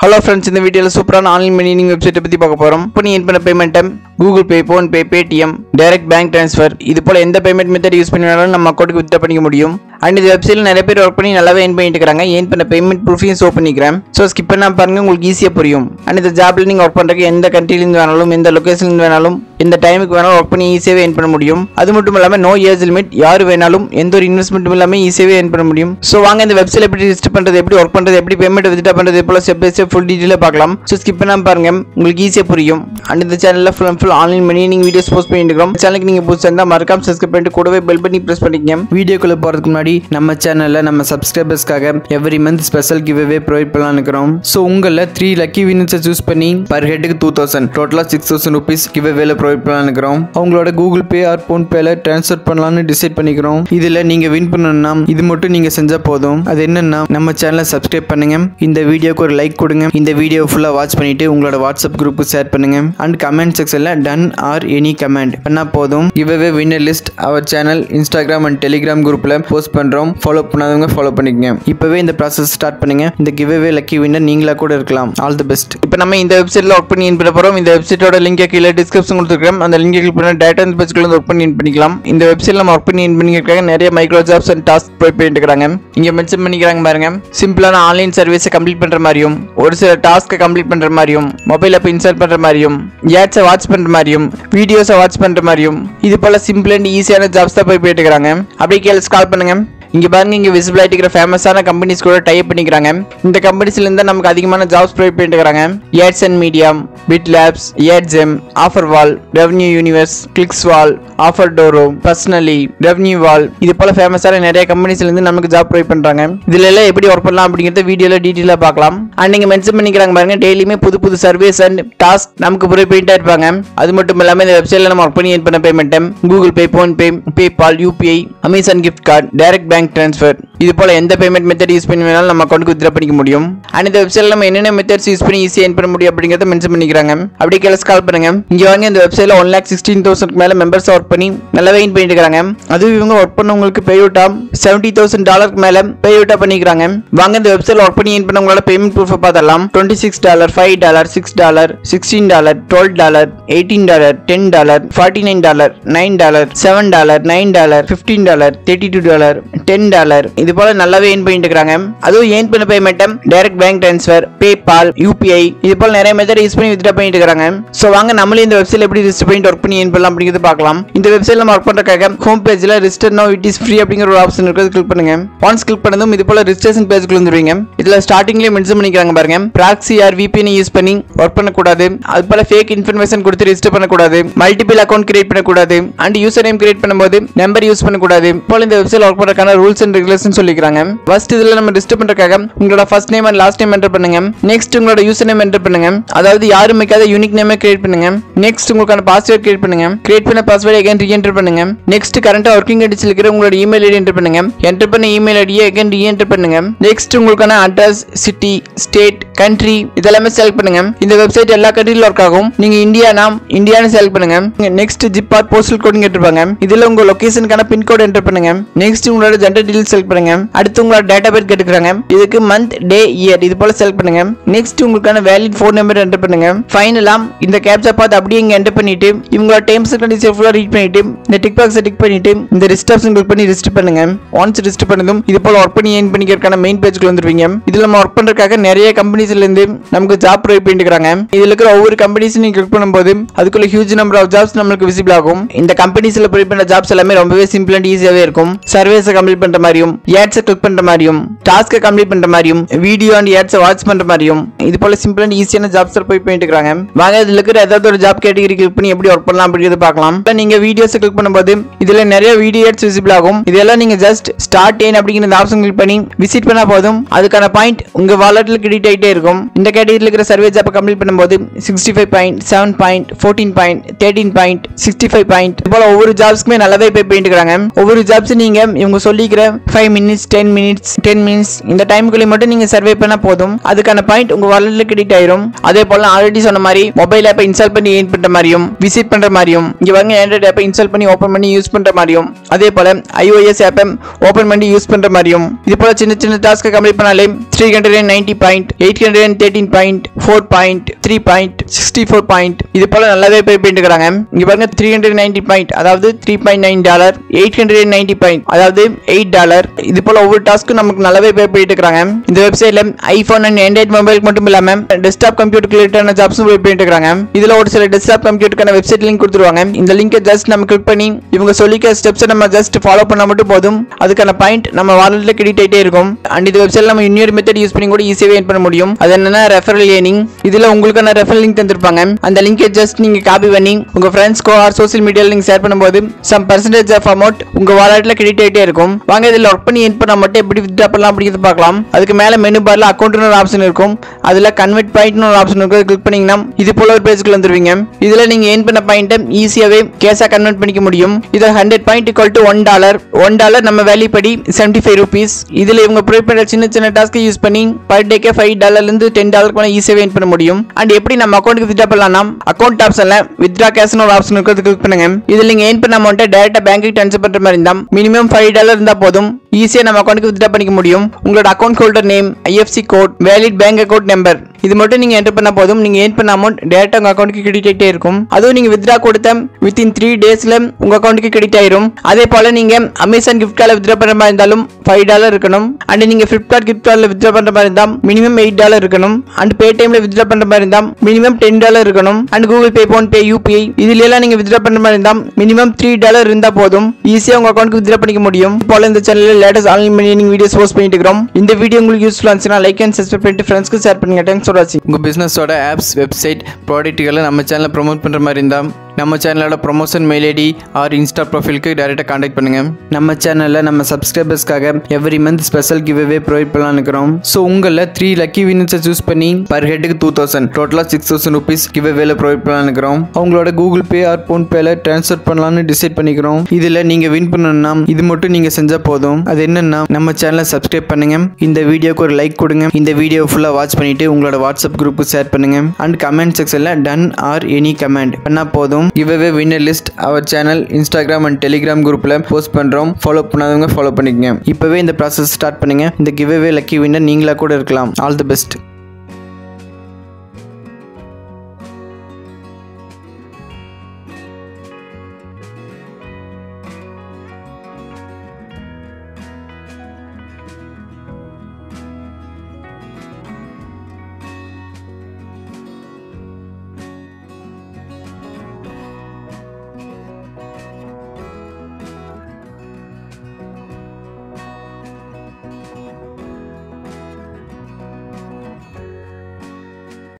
hello friends இந்த வீடியோவில் சூப்பரான ஆன்லைன் மணினிங் வெப்சைட்டை பற்றி பார்க்க போகிறோம் இப்போ நீங்கள் பண்ண பேமெண்ட்டை Google Pay PhonePe Paytm direct bank transfer இது போல் எந்த பேமெண்ட் மெத்தட் யூஸ் பண்ணி வேணாலும் நம்ம அக்கௌண்ட்டுக்கு வித்ரா பண்ணிக்க முடியும் அண்ட் இந்த வெப்சைட்டில் நிறைய பேர் ஒர்க் பண்ணி நல்லாவே ஏன் பண்ணிட்டு இருக்காங்க ஏன் பண்ண பேமெண்ட் ப்ரூஃபையும் ஷோ பண்ணிக்கிறேன் ஸோ ஸ்கிப் பண்ணா பாருங்க உங்களுக்கு ஈஸியாக புரியும் அண்ட் இந்த ஜாப்ல நீங்கள் ஒர்க் பண்ணுறதுக்கு எந்த கண்ட்ரிலேருந்து வேணாலும் எந்த லொக்கேஷன்லேருந்து வேணாலும் எந்த டைமுக்கு வேணாலும் ஒர்க் பண்ணி ஈஸியாகவே ஏன் பண்ண முடியும் அது மட்டும் இல்லாமல் நோ ஏஜ் லிமிட் யார் வேணாலும் எந்த ஒரு இன்வெஸ்ட்மெண்ட்டும் இல்லாமல் ஈஸியாகவே ஏன் பண்ண முடியும் ஸோ வாங்க இந்த வெப்சைட் எப்படி ரிஜிஸ்டர் பண்ணுறது எப்படி ஒர்க் பண்ணுறது எப்படி பேமெண்ட் வித்ரா பண்ணுறது போல ஸ்டெப் பை ஸ்டெப் ஃபுல் டீட்டெயிலாக பார்க்கலாம் ஸோ ஸ்கிப் பண்ணாம பாருங்க உங்களுக்கு ஈஸியாக புரியும் அண்ட் இந்த சேனலில் ஃபுல் அண்ட் ஃபுல் ஆன்லைன் பண்ணி நீங்கள் வீடியோஸ் போஸ்ட் பண்ணிட்டு இருக்கோம் சேனலுக்கு நீங்கள் புதுசாக இருந்தால் மறக்காம சப்ஸ்கிரைப் பண்ணிட்டு கூடவே பெல் பண்ணி ப்ரெஸ் பண்ணிக்கங்க வீடியோக்குள்ளே போகிறதுக்கு முன்னாடி நம்ம சேனலில் நம்ம சப்ஸ்கிரைபர்ஸ்க்காக every month special give away provide பண்ணலாம் இருக்கிறோம் ஸோ உங்களில் த்ரீ லக்கி வின்னர்ஸை சூஸ் பண்ணி பர் ஹெட்டுக்கு டூ தௌசண்ட் டோட்டலாக சிக்ஸ் தௌசண்ட் ருபீஸ் கிவ் அவேல ப்ரொவைட் பண்ணலாம் இருக்கிறோம் அவங்களோட கூகுள் பே ஆர் ஃபோன் பேல ட்ரான்ஸ்ஃபர் பண்ணலாம்னு டிசைட் பண்ணிக்கிறோம் இதில் நீங்கள் வின் பண்ணணும்னா இது மட்டும் நீங்கள் செஞ்சால் போதும் அது என்னன்னா நம்ம சேனலை சப்ஸ்கிரைப் பண்ணுங்க இந்த வீடியோக்கு ஒரு லைக் கொடுங்க இந்த வீடியோ ஃபுல்லாக வாட்ச் பண்ணிட்டு உங்களோட வாட்ஸ்அப் குரூப்புக்கு ஷேர் பண்ணுங்க அண்ட் கமெண்ட் செக்ஷனில் டன் ஆர் எனி கமெண்ட் பண்ணால் போதும் giveaway winner list our channel Instagram and Telegram குரூப்பில் போஸ்ட் பண்ணுறோம் ஃபாலோ பண்ணாதவங்க ஃபாலோ பண்ணிக்கங்க இப்போவே இந்த ப்ராசஸ் ஸ்டார்ட் பண்ணுங்க இந்த கிவ்அவே லக்கி வின்னர் நீங்களா கூட இருக்கலாம் ஆல் தி பெஸ்ட் இப்போ நம்ம இந்த வெப்சைட்டில் ஒர்க் பண்ணி பண்ண போகிறோம் இந்த வெப்சைட்டோட லிங்கை கீழே டிஸ்கிரிப்ஷன் கொடுத்துருக்கேன் அந்த லிங்கை கிளிக் பண்ணி டேட்டா இந்த பேஜ்க்குள்ள ஒர்க் பண்ணி in பண்ணிக்கலாம் இந்த வெப்சைட்டில் நம்ம ஒர்க் பண்ணி in பண்ணிக்கிறதுக்காக நிறைய micro jobs and task provide பண்ணிட்டு இருக்காங்க இங்கே மென்ஷன் பண்ணிக்கிறாங்க பாருங்க சிம்பிளான ஆன்லைன் சர்வீஸை கம்ப்ளீட் பண்ணுற மாதிரியும் ஒரு சில டாஸ்க்கை கம்ப்ளீட் பண்ணுற மாதிரியும் மொபைல் ஆப் இன்ஸ்டால் பண்ணுற மாதிரியும் ஏட்ஸை வாட்ச் பண்ணுற மாதிரியும் வீடியோஸை வாட்ச் பண்ணுற மாதிரியும் இது போல சிம்பிள் அண்ட் ஈஸியான ஜாப்ஸ் தான் போய் போயிட்டு இருக்காங்க அப்படியே கேள்வி கால் பண்ணுங்க இங்க பாருங்க இங்க விசிபிள் ஆயிட்டு இருக்கிற ஃபேமஸான கம்பெனிஸ் கூட டைப் பண்ணிக்கிறாங்க இந்த கம்பெனிஸ்ல இருந்து நமக்கு அதிகமான ஜாப்ஸ் ப்ரொவைட் பண்ணிட்டு இருக்காங்க ads and medium bit labs AdGem offer wall revenue universe clicks wall offer toro personally revenue wall இது போல ஃபேமஸான நிறைய கம்பெனிஸ்ல இருந்து நமக்கு ஜாப் ப்ரொவைட் பண்றாங்க இதுல எல்லாம் எப்படி ஒர்க் பண்ணலாம் அப்படிங்கறத வீடியோல டீட்டெயிலா பார்க்கலாம் அண்ட் நீங்க மென்ஷன் பண்ணிக்கிறாங்க பாருங்க டெய்லியுமே புது புது சர்வீஸ் அண்ட் டாஸ்க் நமக்கு ப்ரொவைட் பண்ணிட்டே இருப்பாங்க அது மட்டும் இல்லாம இந்த வெப்சைட்ல நம்ம ஒர்க் பண்ணி ஏன் பண்ண payment Google Pay PhonePe PayPal UPI Amazon gift card direct bank transfer இது போல எந்த பேமெண்ட் மெத்தட் யூஸ் பண்ணி வேணாலும் நம்ம அக்கௌண்ட்டுக்கு வித்ரா பண்ணிக்க முடியும் அண்ட் இந்த வெப்சைட்ல நம்ம என்னென்ன மெத்தட்ஸ் யூஸ் பண்ணி ஈஸியாக ஏன் பண்ண முடியும் அப்படிங்கறத மென்ஷன் பண்ணிக்கிறாங்க அப்படியே கேள்ஸ் கால் பண்ணுங்க இங்க வாங்க இந்த வெப்சைட்ல ஒன் லேக் சிக்ஸ்டீன் தௌசண்ட் மேல மெம்பர்ஸ் ஒர்க் பண்ணி நல்லாவே ஏன் பண்ணிட்டு இருக்காங்க அதுவும் இவங்க ஒர்க் பண்ணவங்களுக்கு பே அவுட்டா செவன்டி தௌசண்ட் டாலருக்கு மேல பே அவுட்டா பண்ணிக்கிறாங்க வாங்க இந்த வெப்சைட்ல ஒர்க் பண்ணி ஏன் பண்ணவங்களோட பேமெண்ட் ப்ரூஃப் பார்த்தரலாம் twenty six dollar five dollar six dollar sixteen dollar twelve dollar eighteen dollar ten dollar forty nine dollar nine dollar seven dollar nine dollar fifteen dollar thirty two dollar ten dollar இது போல நல்லாவே ஏன் பண்ணிட்டு இருக்காங்க அதுவும் ஏன் பண்ண பேமெண்ட்டம் direct bank transfer PayPal UPI இது போல நிறைய மெத்தட் யூஸ் பண்ணி வித்ரா பண்ணிட்டு இருக்காங்க சோ வாங்க நம்மளே இந்த வெப்சைட்ல எப்படி ரிஜிஸ்டர் பண்ணிட்டு ஒர்க் பண்ணி ஏன் பண்ணலாம் அப்படிங்கிறது பார்க்கலாம் இந்த வெப்சைட்ல நம்ம ஒர்க் பண்றதுக்காக ஹோம் பேஜ்ல register no it is free அப்படிங்கிற ஒரு ஆப்ஷன் இருக்குது கிளிக் பண்ணுங்க ஒன்ஸ் கிளிக் பண்ணதும் இது போல ரிஜிஸ்ட்ரேஷன் பேஜ்க்குள்ள வந்துருவீங்க இதுல ஸ்டார்டிங்லேயே மென்ஷன் பண்ணிக்கிறாங்க பாருங்க ப்ராக்ஸி ஆர் VPN யூஸ் பண்ணி ஒர்க் பண்ணக்கூடாது அது போல ஃபேக் இன்ஃபர்மேஷன் கொடுத்து ரெஜிஸ்டர் பண்ணக்கூடாது மல்டிபிள் அக்கௌண்ட் கிரியேட் பண்ணக்கூடாது அண்ட் யூசர் நேம் கிரியேட் பண்ணும்போது நம்பர் யூஸ் பண்ணக்கூடாது போல இந்த வெப்சைட் ஒர்க் பண்றதுக்கான ரூல்ஸ் அண்ட் ரெகுலேஷன் சொல்லிக்கிறாங்க ஃபர்ஸ்ட் இதுல நம்ம ரிஜிஸ்டர் பண்றதுக்காக உங்களோட first name and last name enter பண்ணுங்க நெக்ஸ்ட் உங்களோட யூசர் நேம் என்டர் பண்ணுங்க அதாவது யாரும் வைக்காத யூனிக் நேமே கிரியேட் பண்ணுங்க நெக்ஸ்ட் உங்களுக்கான பாஸ்வேர்ட் கிரியேட் பண்ணுங்க கிரியேட் பண்ண பாஸ்வேர்ட் அகைன் ரீஎன்டர் பண்ணுங்க நெக்ஸ்ட் கரண்டா ஒர்க்கிங் அடிச்சு இருக்கிற உங்களோட இமெயில் ஐடி என்டர் பண்ணுங்க என்டர் பண்ண இமெயில் ஐடியை அகைன் ரீஎன்டர் பண்ணுங்க நெக்ஸ்ட் உங்களுக்கான அட்ரஸ் சிட்டி ஸ்டேட் கண்ட்ரி இதெல்லாமே செலக்ட் பண்ணுங்க இந்த வெப்சைட் எல்லா கண்ட்ரியில ஒர்க் ஆகும் நீங்க இந்தியானா இந்தியான்னு செலக்ட் பண்ணுங்க நெக்ஸ்ட் ஜிப்பார் போஸ்டல் கோடிங் கேட்டிருப்பாங்க இதுல உங்க லொகேஷனுக்கான பின்கோட் என்டர் பண்ணுங்க நெக்ஸ்ட் உங்களோட ஜெண்டர் டீடைல் செலக்ட் பண்ணுங்க அடுத்து உங்களோட டேட்டா பேர் கேட்டுக்கிறாங்க இதுக்கு மந்த் டே இயர் இது போல செலக்ட் பண்ணுங்க நெக்ஸ்ட் உங்களுக்கான வேலிட் ஃபோன் நம்பர் என்டர் பண்ணுங்க ஃபைனலா இந்த கேப்சா பார்த்து அப்படியே இங்க என்டர் பண்ணிட்டு இவங்களோட டைம்ஸ் கண்டிஷன் ஃபுல்லா ரீட் பண்ணிட்டு இந்த டிக் பாக்ஸ் டிக் பண்ணிட்டு இந்த ரிஸ்ட் ஆப்ஷன் கிளிக் பண்ணி ரிஜிஸ்டர் பண்ணுங்க ஒன்ஸ் ரிஜிஸ்டர் பண்ணதும் இது போல ஒர்க் பண்ணி ஏன் பண்ணிக்கிறதுக்கான மெயின் பேஜ்க்கு வந்துருவீங்க இதுல நம்ம ஒர்க் பண்றதுக்காக நிறைய கம்பெனிஸ்ல இருந்து நமக்கு ஜாப் ப்ரொவைட் பண்ணிட்டு இருக்காங்க இதுல இருக்கிற ஒவ்வொரு கம்பெனிஸ் நீங்க கிளிக் பண்ணும்போது அதுக்குள்ள ஹியூஜ் நம்பர் ஆஃப் ஜாப்ஸ் நம்மளுக்கு விசிபிள் ஆகும் இந்த கம்பெனிஸ்ல ப்ரொவைட் பண்ண ஜாப்ஸ் எல்லாமே ரொம்பவே சிம்பிள் அண்ட் ஈஸியாவே இருக்கும் சர்வீஸை கம்ப்ளீட் பண்ற மாதிரியும் ஏட்ஸை கிளிக் பண்ற மாதிரியும் டாஸ்க்கை கம்ப்ளீட் பண்ற மாதிரியும் வீடியோ அண்ட் ஏட்ஸை வாட்ச் பண்ற மாதிரியும் இது போல சிம்பிள் அண்ட் ஈஸியான ஜாப்ஸ் போய் பண்ணிட்டு இருக்காங்க வாங்க இதுல இருக்கிற ஏதாவது ஒரு ஜாப் கேட்டகரி கிளிக் பண்ணி எப்படி ஒர்க் பண்ணலாம் அப்படிங்கிறது பார்க்கலாம் இப்ப நீங்க வீடியோஸ் கிளிக் பண்ணும்போது இதுல நிறைய வீடியோ ஏட்ஸ் விசிபிள் ஆகும் இதெல்லாம் நீங்க ஜஸ்ட் ஸ்டார்ட் ஏன் அப்படிங்கிற இந்த ஆப்ஷன் கிளிக் பண்ணி விசிட் பண்ணா போதும் அதுக்கான பாயிண்ட் உங்க வாலெட்ல கிரெடிட் ஆயிட்டே இருக்கும் இந்த கேட்டகரியில் இருக்கிற சர்வே ஜாப்பை கம்ப்ளீட் பண்ணும்போது sixty five point seven point fourteen point thirteen point sixty five point இது போல ஒவ்வொரு ஜாப்ஸ்க்குமே நல்லாவே பே பண்ணிட்டு இருக்காங்க ஒவ்வொரு ஜாப்ஸ் நீங்க இவங்க சொல்லி சொல்லிக்கிற five minutes ten minutes ten minutes இந்த டைமுக்குள்ளே மட்டும் நீங்க சர்வே பண்ணா போதும் அதுக்கான பாயிண்ட் உங்க வாலெட்ல கிரெடிட் ஆயிரும் அதே போல ஆல்ரெடி சொன்ன மாதிரி மொபைல் ஆப்பை இன்ஸ்டால் பண்ணி ஏன் பண்ற மாதிரியும் விசிட் பண்ற மாதிரியும் இங்க வாங்க ஆண்ட்ராய்ட் ஆப்பை இன்ஸ்டால் பண்ணி ஓபன் பண்ணி யூஸ் பண்ற மாதிரியும் அதே போல iOS ஆப்பை ஓபன் பண்ணி யூஸ் பண்ற மாதிரியும் இது போல சின்ன சின்ன டாஸ்க்கை கம்ப்ளீட் பண்ணாலே three hundred and ninety point eight hundred and thirteen point four point three point sixty four point இது போல நல்லாவே பே பண்ணிட்டு இருக்காங்க இங்க பாருங்க த்ரீ ஹண்ட்ரட் நைன்டி பாயிண்ட் அதாவது three point nine dollar eight hundred and ninety point அதாவது eight dollar இது போல ஒவ்வொரு டாஸ்க்கும் நமக்கு நல்லாவே பே பண்ணிட்டு இருக்காங்க இந்த வெப்சைட்ல ஐபோன் அண்ட் ஆண்ட்ராய்ட் மொபைல் மட்டும் இல்லாம டெஸ்க்டாப் கம்ப்யூட்டர் ரிலேட்டடான ஜாப்ஸும் பே பண்ணிட்டு இருக்காங்க இதுல ஒரு சில டெஸ்க்டாப் கம்ப்யூட்டருக்கான வெப்சைட் லிங்க் கொடுத்துருவாங்க இந்த லிங்கை ஜஸ்ட் நம்ம கிளிக் பண்ணி இவங்க சொல்லிக்க ஸ்டெப்ஸை நம்ம ஜஸ்ட் ஃபாலோ பண்ணா மட்டும் போதும் அதுக்கான பாயிண்ட் நம்ம வாலெட்ல கிரெடிட் ஆயிட்டே இருக்கும் அண்ட் இந்த வெப்சைட்ல நம்ம இன்னொரு மெத்தட் யூஸ் பண்ணி கூட ஈஸியாவே ஏர்ன் பண்ண முடியும் அது என்னன்னா ரெஃபரல் ஏர்னிங் இதுல உங்களுக்கான ரெஃபரல் லிங்க் தந்திருப்பாங்க அந்த லிங்கை ஜஸ்ட் நீங்க காப்பி பண்ணி உங்க ஃப்ரெண்ட்ஸ்க்கோ ஆர் சோஷியல் மீடியால நீங்க ஷேர் பண்ணும்போது சம் பர்சன்டேஜ் ஆஃப் அமௌண்ட் உங்க வாலெட்ல கிரெடிட் ஆயிட்டே இருக்கும் வாங்க இதுல ஒர்க் பண்ணி ஏர்ன் பண்ணா மட்டும் எப்படி வித்ட்ரா பண்ணலாம் அப்படிங்கிறது பார்க்கலாம் அதுக்கு மேல மெனு பார்ல அக்கௌண்ட்னு ஒரு ஆப்ஷன் இருக்கும் அதுல கன்வெர்ட் பாயிண்ட்னு ஒரு ஆப்ஷன் இருக்கும் கிளிக் பண்ணீங்கன்னா இது போல ஒரு பேஜ்க்குள்ள வந்துருவீங்க இதுல நீங்க ஏர்ன் பண்ண பாயிண்ட்டை ஈஸியாவே கேஷா கன்வெர்ட் பண்ணிக்க முடியும் இதுல hundred point equal to one dollar one dollar நம்ம வேல்யூ படி செவன்டி ஃபைவ் ருபீஸ் இதுல இவங்க ப்ரொவைட் பண்ற சின்ன சின்ன டாஸ்க்கை யூஸ் பண்ணி பர் டேக்கே ஃபைவ் டாலர்ல இருந்து டென் டாலருக்கு மேலே ஈஸியாவே ஏர்ன் பண்ண முடியும் அண்ட் எப்படி நம்ம அக்கௌண்ட்டுக்கு வித்ரா பண்ணலாம்னா அக்கௌண்ட் ஆப்ஷன்ல வித்ரா கேஷ்னு ஒரு ஆப்ஷன் இருக்கிறது கிளிக் பண்ணுங்க இதுல நீங்க ஏர்ன் பண்ண அமௌண்ட்டை டேரக்டா பேங்க்குக்கு ட்ரான்ஸ்ஃபர் பண்ற மாதிரி இருந்தா மினிமம் ஃபைவ் டாலர் இருந்தா போதும் ஈஸியா நம்ம அக்கௌண்ட்டுக்கு வித்ரா பண்ணிக்க முடியும் உங்களோட account holder name IFC code valid bank account number இது மட்டும் நீங்க என்டர் பண்ண போதும் நீங்க ஏர்ன் பண்ண அமௌண்ட் டேரக்டா உங்க அக்கௌண்ட்டுக்கு கிரெடிட் ஆகிட்டே இருக்கும் அதுவும் நீங்க வித்ரா கொடுத்த வித்தின் த்ரீ டேஸ்ல உங்க அக்கௌண்ட்டுக்கு கிரெடிட் ஆயிரும் அதே போல நீங்க அமேசான் கிஃப்ட் கார்டில் வித்ரா பண்ற மாதிரி இருந்தாலும் ஃபைவ் டாலர் இருக்கணும் அண்ட் நீங்க ஃபிளிப்கார்ட் கிஃப்ட் கார்டில் வித்ரா பண்ற மாதிரி இருந்தா மினிமம் எயிட் டாலர் இருக்கணும் அண்ட் பே டைம்ல வித்ரா பண்ற மாதிரி இருந்தா மினிமம் டென் டாலர் இருக்கணும் and Google Pay PhonePe UPI இதுல எல்லாம் நீங்க வித்ரா பண்ற மாதிரி இருந்தா மினிமம் த்ரீ டாலர் இருந்தா போதும் ஈஸியா உங்க அக்கௌண்ட்க்கு வித்ரா பண்ணிக்க முடியும் இது போல இந்த சேனல்ல லேட்டஸ்ட் ஆன்லைன் மணிங் வீடியோஸ் போஸ்ட் பண்ணிட்டு இருக்கிறோம் இந்த வீடியோ உங்களுக்கு யூஸ்ஃபுல்லா இருந்துச்சுன்னா லைக் அண்ட் சப்ஸ்கிரைப் பண்ணிட்டு ஃப்ரெண்ட்ஸ்க்கு ஷேர் பண்ணுங்க தேங்க்ஸ் ஃபார் வாட்சிங் உங்கள் பிஸ்னஸோட ஆப்ஸ் வெப்சைட் ப்ராடக்ட்டுகளை நம்ம சேனலில் ப்ரோமோட் பண்ணுற மாதிரி இருந்தால் நம்ம சேனலோட promotion mail ID or Insta ப்ரொஃபைலுக்கு டேரெக்டாக காண்டாக்ட் பண்ணுங்கள் நம்ம சேனலில் நம்ம சப்ஸ்கிரைபர்ஸ்க்காக every month special giveaway provide பண்ணலாம் இருக்கிறோம் ஸோ உங்களில் த்ரீ லக்கி வின்னர்ஸை சூஸ் பண்ணி பர் ஹெட்டுக்கு டூ தௌசண்ட் டோட்டலாக சிக்ஸ் தௌசண்ட் ருபீஸ் கிவ்அவேல ப்ரொவைட் பண்ணலாம் இருக்கிறோம் அவங்களோட கூகுள் பே ஆர் ஃபோன்பேல ட்ரான்ஸ்ஃபர் பண்ணலாம்னு டிசைட் பண்ணிக்கிறோம் இதில் நீங்கள் வின் பண்ணணும்னா இது மட்டும் நீங்கள் செஞ்சால் போதும் அது என்னன்னா நம்ம சேனலை சப்ஸ்கிரைப் பண்ணுங்க இந்த வீடியோக்கு ஒரு லைக் கொடுங்க இந்த வீடியோ ஃபுல்லாக வாட்ச் பண்ணிட்டு உங்களோட வாட்ஸ்அப் குரூப்புக்கு ஷேர் பண்ணுங்க அண்ட் கமெண்ட் செக்ஷனில் டன் ஆர் எனி கமெண்ட் பண்ணால் போதும் giveaway winner list our channel Instagram and Telegram குரூப்பில் போஸ்ட் பண்ணுறோம் ஃபாலோ பண்ணாதவங்க ஃபாலோ பண்ணிக்கங்க இப்போவே இந்த ப்ராசஸ் ஸ்டார்ட் பண்ணுங்க இந்த கிவ்அவே லக்கி வின்னர் நீங்களா கூட இருக்கலாம் ஆல் தி பெஸ்ட்